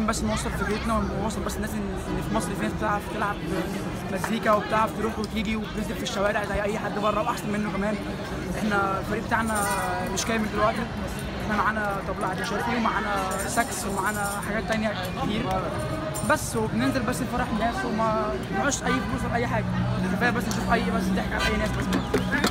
بس نوصل فكرتنا ونوصل بس الناس ان إن في مصر في ناس بتعرف تلعب مزيكا وبتعرف تروح وتيجي وبتنزل في الشوارع زي اي حد بره واحسن منه كمان احنا الفريق بتاعنا مش كامل دلوقتي احنا معانا طبلة عادي شرقي ومعانا ساكس ومعانا حاجات تانية كتير بس وبننزل بس نفرح الناس وما نعوش اي فلوس ولا اي حاجه كفايه بس نشوف اي بس ضحك على اي ناس بس